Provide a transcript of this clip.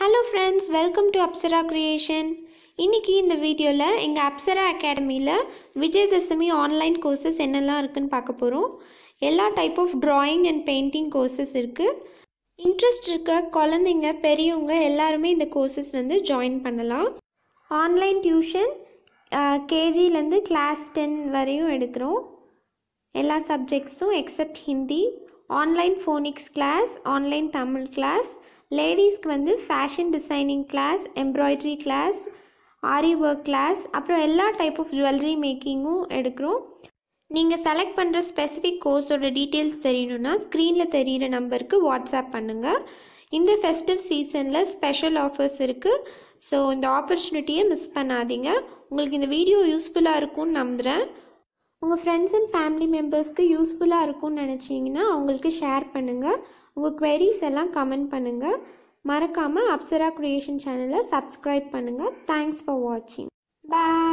hello friends welcome to Apsara creation இன்னைக்கு இந்த வீடியோவில் எங்கள் அப்சரா அகாடமியில் விஜயதசமி ஆன்லைன் கோர்சஸ் என்னெல்லாம் இருக்குன்னு பார்க்க போகிறோம் எல்லா type of drawing and painting courses இருக்குது இன்ட்ரெஸ்ட் இருக்க குழந்தைங்க பெரியவங்க எல்லாருமே இந்த கோர்சஸ் வந்து ஜாயின் பண்ணலாம் ஆன்லைன் டியூஷன் கேஜிலேருந்து கிளாஸ் டென் வரையும் எடுக்கிறோம் எல்லா சப்ஜெக்ட்ஸும் except Hindi online phonics class online Tamil class லேடிஸ்க்கு வந்து fashion designing class embroidery class aari work class அப்புறம் எல்லா டைப் ஆஃப் ஜுவல்லரி மேக்கிங்கும் எடுக்கிறோம் நீங்கள் செலக்ட் பண்ணுற ஸ்பெசிஃபிக் கோர்ஸோட டீட்டெயில்ஸ் தெரியணும்னா ஸ்க்ரீனில் தெரிகிற நம்பருக்கு வாட்ஸ்அப் பண்ணுங்கள் இந்த ஃபெஸ்டிவ் சீசனில் ஸ்பெஷல் ஆஃபர்ஸ் இருக்குது ஸோ இந்த ஆப்பர்ச்சுனிட்டியை மிஸ் பண்ணாதீங்க உங்களுக்கு இந்த வீடியோ யூஸ்ஃபுல்லாக இருக்கும்னு நம்புகிறேன் உங்கள் ஃப்ரெண்ட்ஸ் அண்ட் ஃபேமிலி மெம்பர்ஸ்க்கு யூஸ்ஃபுல்லாக இருக்கும்னு நினச்சிங்கன்னா அவங்களுக்கு ஷேர் பண்ணுங்கள் உங்கள் queries எல்லாம் கமெண்ட் பண்ணுங்கள் மறக்காமல் அப்சரா க்ரியேஷன் சேனலை சப்ஸ்கிரைப் பண்ணுங்கள் தேங்க்ஸ் ஃபார் வாட்சிங் பாய்